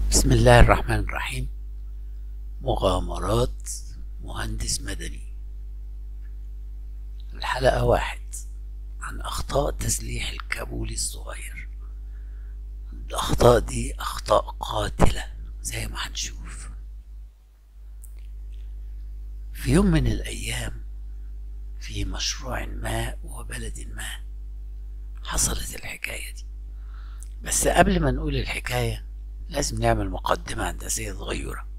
بسم الله الرحمن الرحيم مغامرات مهندس مدني الحلقة واحد عن أخطاء تسليح الكابولي الصغير الأخطاء دي أخطاء قاتلة زي ما هنشوف في يوم من الأيام في مشروع ما وبلد ما حصلت الحكاية دي بس قبل ما نقول الحكاية لازم نعمل مقدمة هندسية صغيرة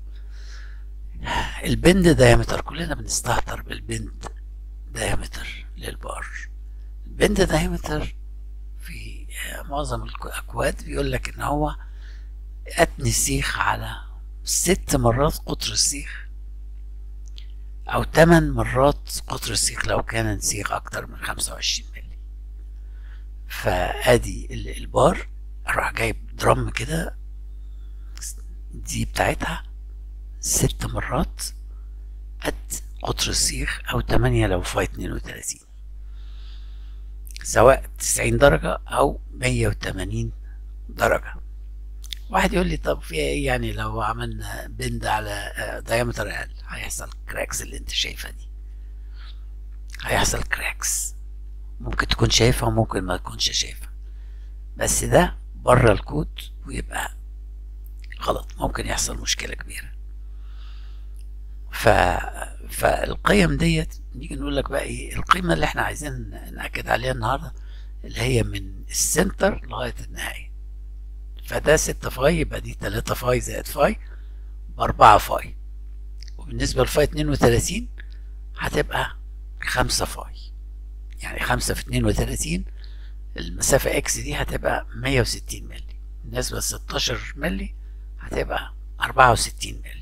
البند دايمتر كلنا بنستهتر بالبند دايمتر للبار البند دايمتر في معظم الأكواد بيقول لك إن هو أتن السيخ على ست مرات قطر السيخ أو تمن مرات قطر السيخ لو كان السيخ أكتر من خمسة وعشرين ملي فأدي البار أروح جايب درام كده دي بتاعتها ست مرات قد قطر السيخ أو تمانية لو فاي اتنين وتلاتين سواء تسعين درجة أو مية وتمانين درجة واحد يقول لي طب في ايه يعني لو عملنا بند على دايمتر اقل هيحصل كراكس اللي انت شايفها دي هيحصل كراكس ممكن تكون شايفها وممكن ما تكونش شايفها بس ده بره الكود ويبقى غلط ممكن يحصل مشكلة كبيرة ف... فالقيم ديت نيجي نقول لك بقى ايه القيمة اللي احنا عايزين نأكد عليها النهاردة اللي هي من السنتر لغاية النهاية فده ستة فاي يبقى دي تلاتة فاي زائد فاي بأربعة فاي وبالنسبة لفاي اتنين وتلاتين هتبقى خمسة فاي يعني خمسة في اتنين وتلاتين المسافة اكس دي هتبقى مية وستين ملي بالنسبة لستاشر ملي هتبقى أربعة وستين ملي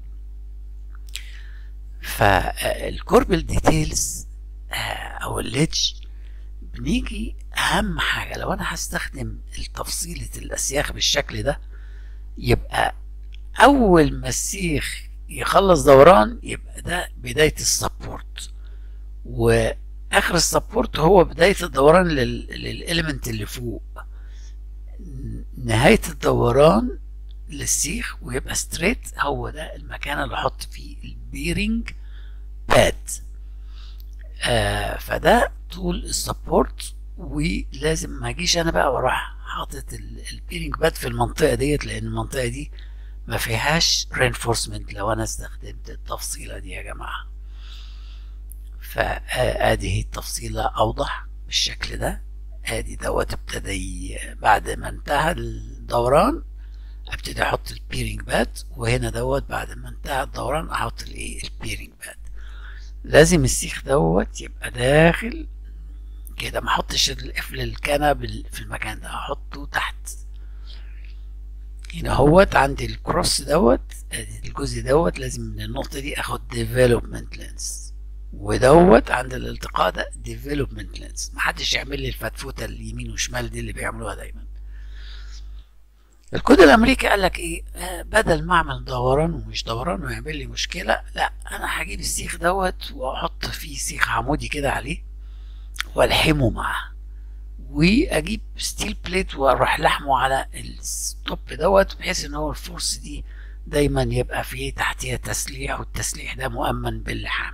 فالكوربل ديتيلز أو الليدج بنيجي أهم حاجة لو أنا هستخدم تفصيلة الأسياخ بالشكل ده يبقى أول ما السيخ يخلص دوران يبقى ده بداية السبورت وآخر السبورت هو بداية الدوران للإليمنت اللي فوق نهاية الدوران للسيخ ويبقى ستريت هو ده المكان اللي احط فيه البيرنج باد آه فده طول السبورت ولازم ما اجيش انا بقى واروح حاطط البيرنج باد في المنطقه ديت لان المنطقه دي ما فيهاش رينفورسمنت لو انا استخدمت التفصيله دي يا جماعه فادي هي التفصيله اوضح بالشكل ده ادي دوت ابتدى بعد ما انتهى الدوران ابتدي احط البيرنج باد وهنا دوت بعد ما انتهى الدوران احط الايه البيرنج باد لازم السيخ دوت يبقى داخل كده ما احطش القفل الكنب في المكان ده احطه تحت هنا هوت عندي الكروس دوت ادي الجزء دوت لازم من النقطه دي اخد ديفلوبمنت لينس ودوت عند الالتقاء ده ديفلوبمنت لينس محدش يعمل لي الفتفوته اليمين وشمال دي اللي بيعملوها دايما الكود الامريكي قال لك ايه آه بدل ما اعمل دوران ومش دوران ويعمل لي مشكله لا انا هجيب السيخ دوت واحط فيه سيخ عمودي كده عليه والحمه معاه واجيب ستيل بليت واروح لحمه على الستوب دوت بحيث ان هو الفورس دي دايما يبقى فيه تحتيها تسليح والتسليح ده مؤمن باللحام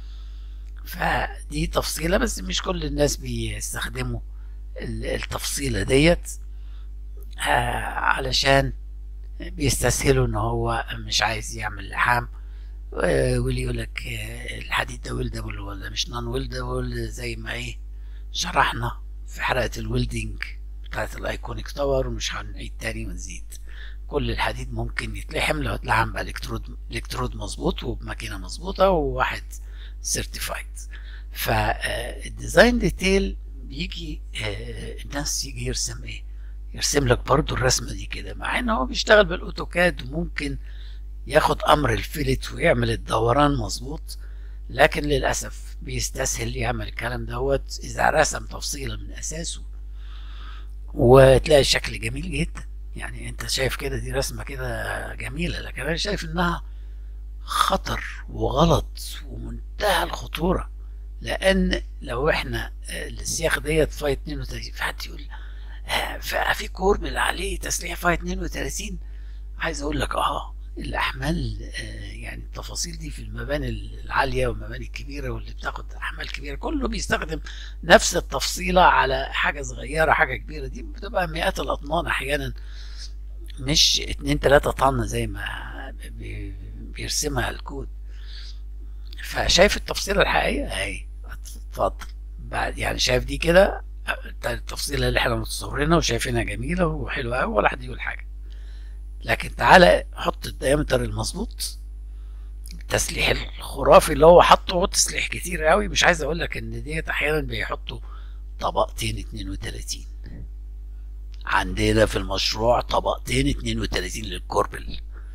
فدي تفصيله بس مش كل الناس بيستخدموا التفصيله ديت آه علشان بيستسهلوا ان هو مش عايز يعمل لحام واللي يقول لك آه الحديد ده ويلدبل ولا مش نون ويلدبل زي ما ايه شرحنا في حلقه الويلدنج بتاعت الايكونيك تاور ومش هنعيد تاني ونزيد كل الحديد ممكن يتلحم لو اتلحم بالكترود الكترود مظبوط وبماكينه مظبوطه وواحد سيرتيفايد فالديزاين ديتيل بيجي آه الناس يجي يرسم ايه يرسم لك برضو الرسمة دي كده مع ان هو بيشتغل بالاوتوكاد وممكن ياخد امر الفيلت ويعمل الدوران مظبوط لكن للاسف بيستسهل يعمل الكلام دوت اذا رسم تفصيلة من اساسه وتلاقي الشكل جميل جدا يعني انت شايف كده دي رسمة كده جميلة لكن انا شايف انها خطر وغلط ومنتهى الخطورة لان لو احنا السياخ ديت فاي 32 في حد يقول في كوربل عليه تسليح فاي 32 عايز اقول لك اه الاحمال آه يعني التفاصيل دي في المباني العاليه والمباني الكبيره واللي بتاخد احمال كبيره كله بيستخدم نفس التفصيله على حاجه صغيره حاجه كبيره دي بتبقى مئات الاطنان احيانا مش اتنين تلاتة طن زي ما بي- بيرسمها الكود فشايف التفصيله الحقيقيه اهي اتفضل بعد يعني شايف دي كده التفصيله اللي احنا متصورينها وشايفينها جميله وحلوه قوي ولا حد يقول حاجه لكن تعالى حط الديامتر المظبوط التسليح الخرافي اللي هو حطه هو تسليح كتير قوي مش عايز اقول لك ان ديت احيانا بيحطوا طبقتين 32 عندنا في المشروع طبقتين 32 للكوربل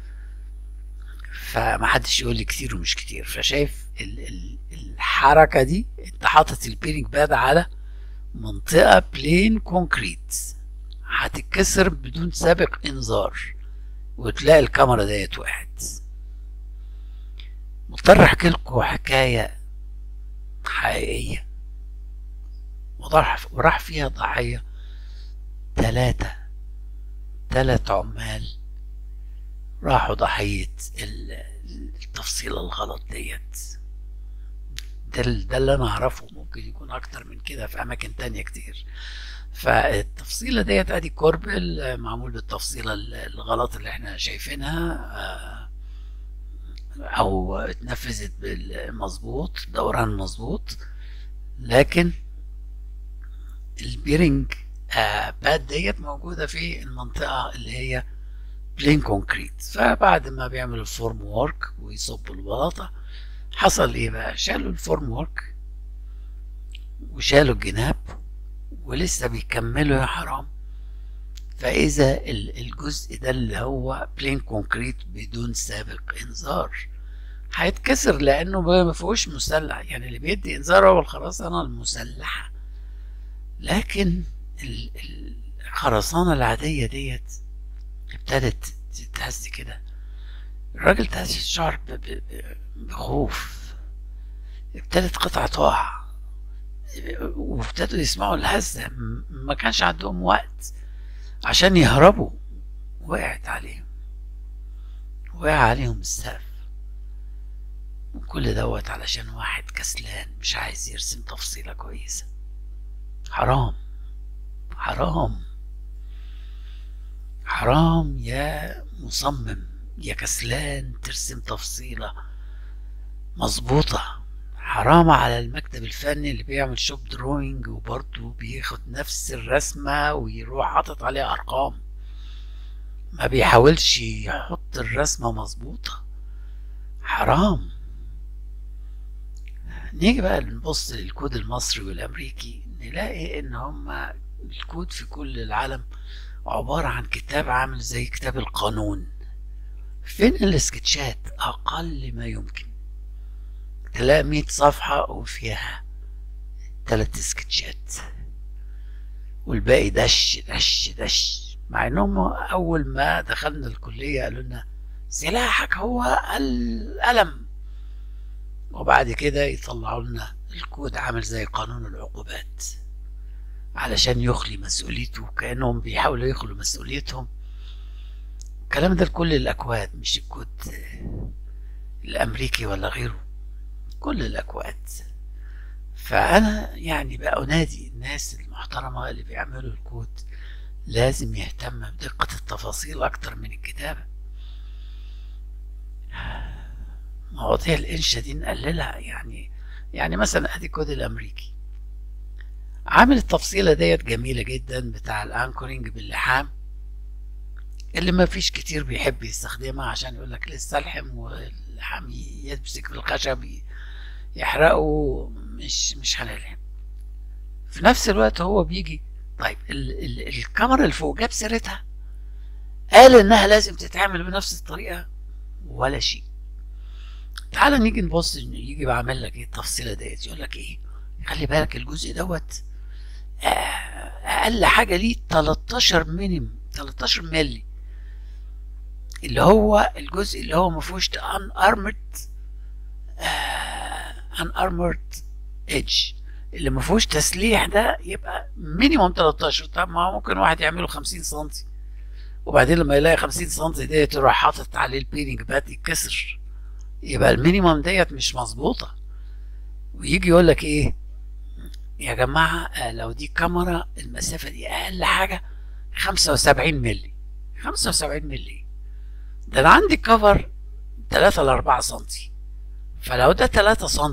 فما حدش يقول لي كتير ومش كتير فشايف ال ال الحركه دي انت حاطط البيرنج باد على منطقه بلين كونكريت هتتكسر بدون سابق انذار وتلاقي الكاميرا ديت وقعت مضطر احكي لكم حكايه حقيقيه وراح وراح فيها ضحيه ثلاثة ثلاث عمال راحوا ضحية ال- التفصيلة الغلط ديت ده, ال- ده اللي انا اعرفه ممكن يكون اكتر من كده في اماكن تانية كتير فالتفصيلة ديت ادي كوربل آه، معمول بالتفصيلة ال- الغلط اللي احنا شايفينها آه، او اتنفذت بالمظبوط دوران مظبوط لكن البيرنج آه باد ديت موجودة في المنطقة اللي هي بلين كونكريت فبعد ما بيعملوا الفورم وورك ويصبوا البلاطة حصل ايه بقى شالوا الفورم وورك وشالوا الجناب ولسه بيكملوا يا حرام فإذا ال- الجزء ده اللي هو بلين كونكريت بدون سابق إنذار هيتكسر لأنه ما فيهوش مسلح يعني اللي بيدي إنذار هو الخرسانة المسلحة لكن ال- ال- الخرسانة العادية ديت ابتدت تتهز كده الراجل تهز الشعر ب- ب- ب- بخوف ابتدت قطعة تقع وابتدوا يسمعوا الهزة م- ما كانش عندهم وقت عشان يهربوا وقعت عليهم وقع عليهم السقف وكل دوت علشان واحد كسلان مش عايز يرسم تفصيلة كويسة حرام حرام حرام يا مصمم يا كسلان ترسم تفصيلة مظبوطة حرام على المكتب الفني اللي بيعمل شوب دروينج وبرضه بياخد نفس الرسمة ويروح حاطط عليها أرقام ما بيحاولش يحط الرسمة مظبوطة حرام نيجي بقى نبص للكود المصري والأمريكي نلاقي إن هما الكود في كل العالم عبارة عن كتاب عامل زي كتاب القانون فين السكتشات أقل ما يمكن تلاقي مية صفحة وفيها تلات سكتشات والباقي دش دش دش مع انهم اول ما دخلنا الكلية قالوا لنا سلاحك هو القلم وبعد كده يطلعوا لنا الكود عامل زي قانون العقوبات علشان يخلي مسؤوليته كأنهم بيحاولوا يخلوا مسؤوليتهم الكلام ده لكل الأكواد مش الكود الأمريكي ولا غيره كل الأكواد فأنا يعني بقى أنادي الناس المحترمة اللي بيعملوا الكود لازم يهتم بدقة التفاصيل أكتر من الكتابة مواضيع الإنشا دي نقللها يعني يعني مثلا أدي الكود الأمريكي عامل التفصيلة ديت جميلة جدا بتاع الأنكورينج باللحام اللي ما فيش كتير بيحب يستخدمها عشان يقول لك لسه الحم واللحام يمسك في الخشب يحرقه مش مش هنلحم في نفس الوقت هو بيجي طيب ال ال الكاميرا اللي فوق جاب سيرتها قال انها لازم تتعمل بنفس الطريقه ولا شيء تعال نيجي نبص يجي بعمل لك ايه التفصيله ديت يقول لك ايه خلي بالك الجزء دوت اقل حاجه ليه 13 مينيم 13 ملي اللي هو الجزء اللي هو ما فيهوش ان ارمد ان ارمد ايدج اللي ما فيهوش تسليح ده يبقى مينيموم 13 طب ما ممكن واحد يعمله 50 سم وبعدين لما يلاقي 50 سم ديت يروح حاطط عليه البيرنج بات يتكسر يبقى المينيمم ديت مش مظبوطه ويجي يقول لك ايه يا جماعه آه، لو دي كاميرا المسافه دي اقل حاجه 75 مللي 75 مللي ده انا عندي كفر 3 ل 4 سم فلو ده 3 سم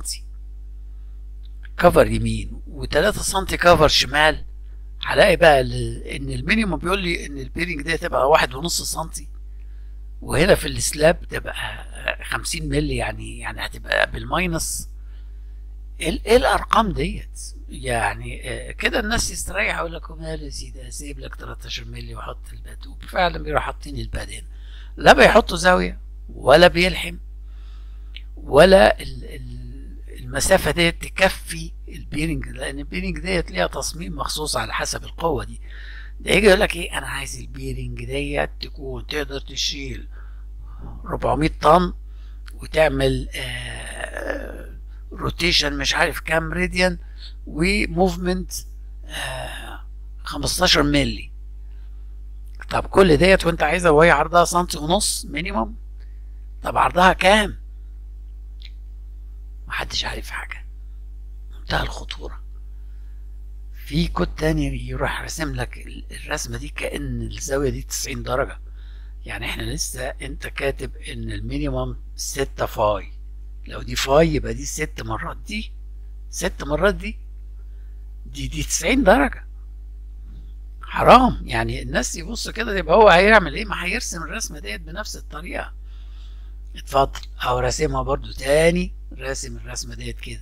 كفر يمين و3 سم كفر شمال هلاقي بقى ال- ان المينيموم بيقول لي ان البيرنج دي تبقى واحد ونص سنتي وهنا في السلاب تبقى 50 مللي يعني يعني هتبقى بالماينس ايه ايه الارقام ديت يعني آه، كده الناس يستريح يقول لك مال يا سيدي اسيب لك 13 مللي واحط الباد وفعلا بيروحوا حاطين الباد هنا لا بيحطوا زاويه ولا بيلحم ولا ال- ال- المسافه ديت تكفي البيرنج لان البيرنج ديت ليها تصميم مخصوص على حسب القوه دي ده يجي يقول لك ايه انا عايز البيرنج ديت تكون تقدر تشيل 400 طن وتعمل آه روتيشن مش عارف كام راديان وموفمنت آه 15 ملي طب كل ديت وانت عايزها وهي عرضها سنتي ونص مينيموم طب عرضها كام محدش عارف حاجه منتهى الخطوره في كود تاني يروح راسم لك ال- الرسمه دي كأن الزاويه دي 90 درجه يعني احنا لسه انت كاتب ان المينيمم 6 فاي لو دي فاي يبقى دي ست مرات دي ست مرات دي دي دي 90 درجه حرام يعني الناس يبص كده يبقى هو هيعمل ايه ما هيرسم الرسمه ديت بنفس الطريقه اتفضل او راسمها برضو تاني راسم الرسمه ديت كده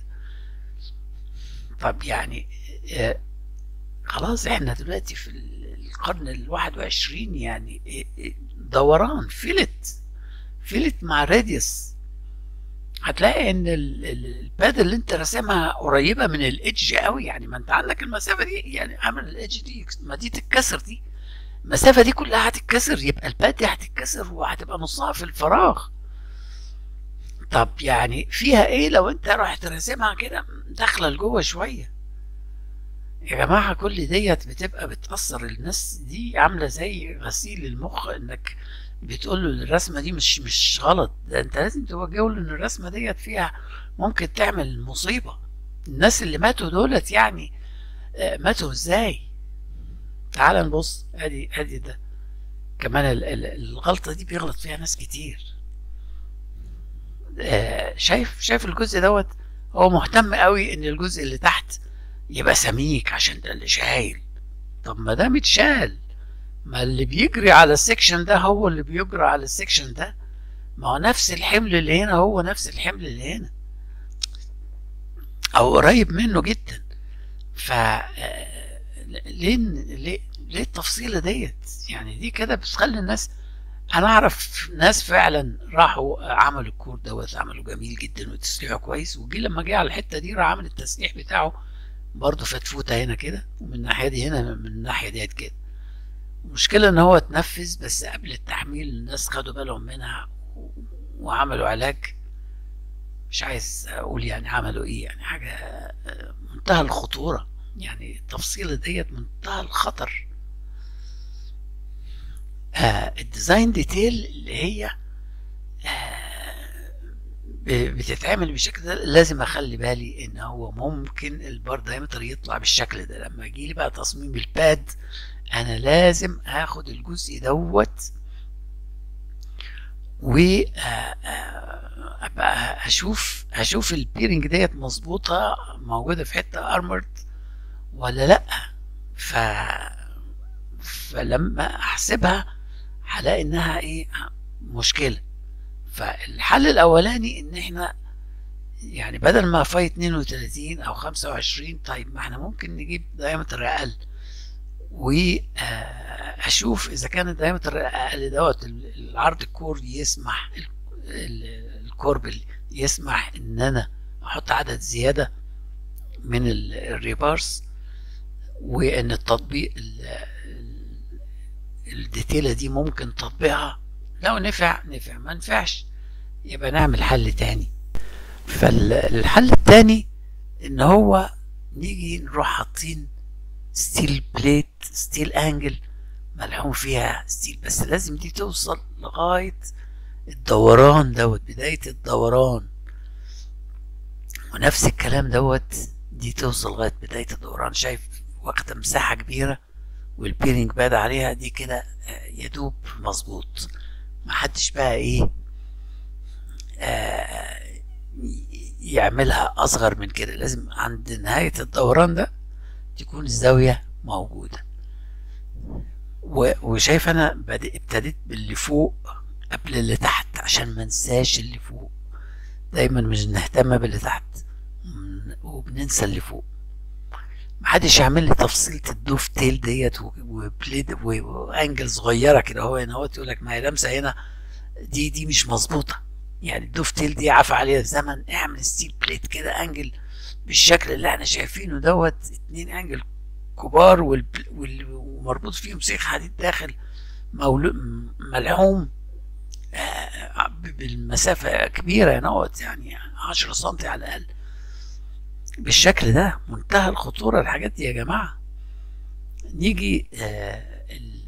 طب يعني آه خلاص احنا دلوقتي في القرن الواحد وعشرين يعني آه، آه، دوران فيلت فيلت مع راديوس هتلاقي ان ال- ال- الباد اللي انت راسمها قريبه من الايدج قوي يعني ما انت عندك المسافه دي يعني عامل الايدج دي ما دي تتكسر دي المسافه دي كلها هتتكسر يبقى الباد دي هتتكسر وهتبقى نصها في الفراغ طب يعني فيها ايه لو انت رحت راسمها كده داخله لجوه شويه يا جماعه كل ديت بتبقى بتاثر الناس دي عامله زي غسيل المخ انك بتقول له الرسمه دي مش مش غلط ده انت لازم توجهه له ان الرسمه ديت فيها ممكن تعمل مصيبه الناس اللي ماتوا دولت يعني آه، ماتوا ازاي تعال نبص ادي ادي ده كمان ال- ال- الغلطه دي بيغلط فيها ناس كتير آه، شايف شايف الجزء دوت هو مهتم قوي ان الجزء اللي تحت يبقى سميك عشان ده اللي شايل طب ما ده متشال ما اللي بيجري على السكشن ده هو اللي بيجري على السكشن ده ما هو نفس الحمل اللي هنا هو نفس الحمل اللي هنا او قريب منه جدا ف آه، ليه ليه ليه التفصيله ديت يعني دي كده بتخلي الناس انا اعرف ناس فعلا راحوا عملوا الكور دوت عملوا جميل جدا وتسليحه كويس وجي لما جه على الحته دي راح عمل التسليح بتاعه برضه فتفوته هنا كده ومن الناحيه دي هنا من الناحيه ديت كده المشكله ان هو اتنفذ بس قبل التحميل الناس خدوا بالهم منها و- وعملوا علاج مش عايز اقول يعني عملوا ايه يعني حاجه آه، منتهى الخطوره يعني التفصيله ديت منتهى الخطر آه الديزاين ديتيل اللي هي آه ب- بتتعمل بالشكل ده لازم اخلي بالي ان هو ممكن البار دايمتر يطلع بالشكل ده لما يجي لي بقى تصميم الباد انا لازم اخد الجزء دوت و آه، آه، ابقى هشوف هشوف البيرنج ديت مظبوطه موجوده في حته ارمرد ولا لا ف فلما احسبها هلاقي انها ايه مشكله فالحل الاولاني ان احنا يعني بدل ما فاي 32 او 25 طيب ما احنا ممكن نجيب دايمتر اقل واشوف اذا كان الدايمتر اقل دوت ال- العرض الكور يسمح ال- ال- الكورب يسمح ان انا احط عدد زياده من ال- الريبارس وان التطبيق ال- ال- الديتيلة دي ممكن تطبيقها لو نفع نفع ما نفعش يبقى نعمل حل تاني فالحل التاني ان هو نيجي نروح حاطين ستيل بليت ستيل انجل ملحوم فيها ستيل بس لازم دي توصل لغاية الدوران دوت بداية الدوران ونفس الكلام دوت دي توصل لغاية بداية الدوران شايف واخدة مساحة كبيرة والبيرنج باد عليها دي كده يدوب مظبوط محدش بقى ايه آه يعملها اصغر من كده لازم عند نهاية الدوران ده تكون الزاوية موجودة وشايف انا ابتديت باللي فوق قبل اللي تحت عشان ما ننساش اللي فوق دايما مش نهتم باللي تحت وبننسى اللي فوق محدش يعمل لي تفصيلة الدوف تيل ديت وبليد وانجل صغيرة كده هو هنا هو تقول لك ما هي لمسة هنا دي دي مش مظبوطة يعني الدوف تيل دي عفى عليها الزمن اعمل ستيل بليت كده انجل بالشكل اللي احنا شايفينه دوت اتنين انجل كبار وال... وال... ومربوط فيهم سيخ حديد داخل مولو... ملحوم آه بالمسافة كبيرة نوت يعني عشرة سنتي على الأقل بالشكل ده منتهى الخطورة الحاجات دي يا جماعة نيجي آه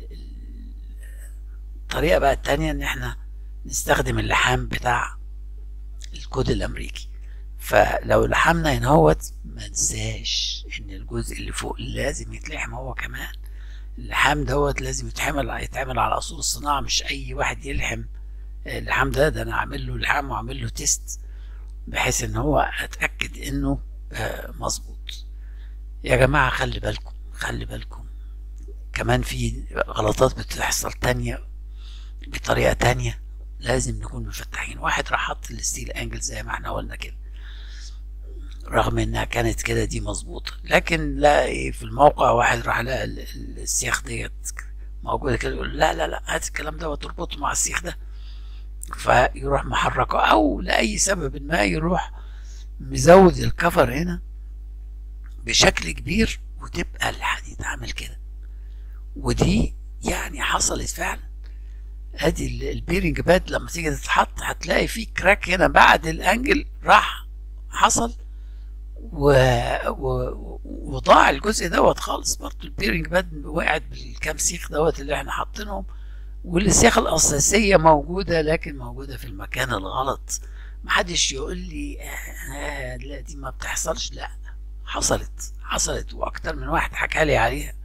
الطريقة بقى التانية ان احنا نستخدم اللحام بتاع الكود الامريكي فلو لحمنا هنا هوت ما ننساش ان الجزء اللي فوق لازم يتلحم هو كمان اللحام دوت لازم يتعمل يتعمل على اصول الصناعة مش اي واحد يلحم اللحام ده ده انا عامل له لحام وعامل له تيست بحيث ان هو اتاكد انه مظبوط يا جماعة خلي بالكم خلي بالكم كمان في غلطات بتحصل تانية بطريقة تانية لازم نكون مفتحين واحد راح حط الستيل انجل زي ما احنا قلنا كده رغم انها كانت كده دي مظبوطة لكن لا في الموقع واحد راح لقى السياخ ديت موجودة كده يقول لا لا لا هات الكلام ده وتربطه مع السيخ ده فيروح محركه او لاي سبب ما يروح مزود الكفر هنا بشكل كبير وتبقى الحديد عامل كده ودي يعني حصلت فعلا ادي البيرنج باد لما تيجي تتحط هتلاقي فيه كراك هنا بعد الانجل راح حصل و... و... وضاع الجزء دوت خالص برضه البيرنج باد وقعت بالكام سيخ دوت اللي احنا حاطينهم والسياخ الاساسيه موجوده لكن موجوده في المكان الغلط محدش يقول لي آه لا دي ما بتحصلش لا حصلت حصلت واكتر من واحد حكى لي عليها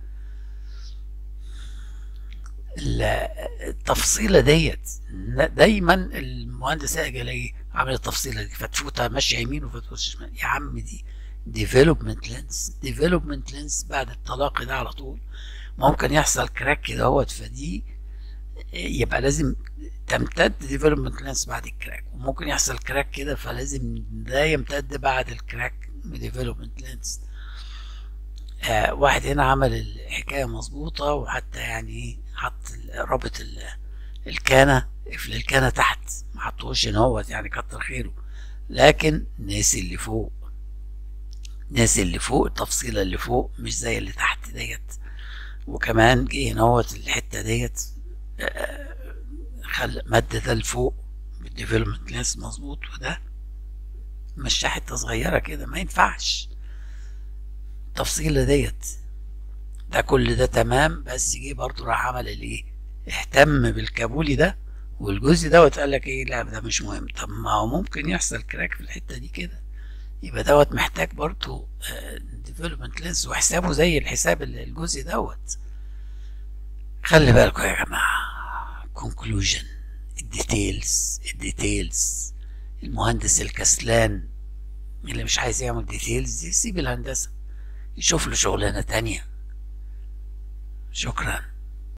التفصيلة ديت دايما المهندس اجي الاقي عامل التفصيلة دي فتفوتها ماشية يمين وفتفوت شمال يا عم دي ديفلوبمنت لينس ديفلوبمنت لينس بعد التلاقي ده على طول ممكن يحصل كراك كده اهوت فدي يبقى لازم تمتد ديفلوبمنت لينس بعد الكراك وممكن يحصل كراك كده فلازم ده يمتد بعد الكراك ديفلوبمنت لينس آه واحد هنا عمل الحكايه مظبوطه وحتى يعني حط رابط الكانه قفل الكانه تحت ما حطوش هنا هو يعني كتر خيره لكن ناسي اللي فوق ناسي اللي فوق التفصيله اللي فوق مش زي اللي تحت ديت وكمان جه هنا هو الحته ديت آه خل مد ده لفوق بالديفلوبمنت لينس مظبوط وده مشاه حته صغيره كده ما ينفعش التفصيله ديت ده كل ده تمام بس جه برضه راح عمل الايه اهتم بالكابولي ده والجزء دوت قال لك ايه لا ده مش مهم طب ما هو ممكن يحصل كراك في الحته دي كده يبقى دوت محتاج برضه ديفلوبمنت لينس وحسابه زي الحساب الجزء دوت خلي بالكم يا جماعه conclusion الديتيلز الديتيلز المهندس الكسلان اللي مش عايز يعمل ديتيلز يسيب الهندسة يشوف له شغلانة تانية شكرا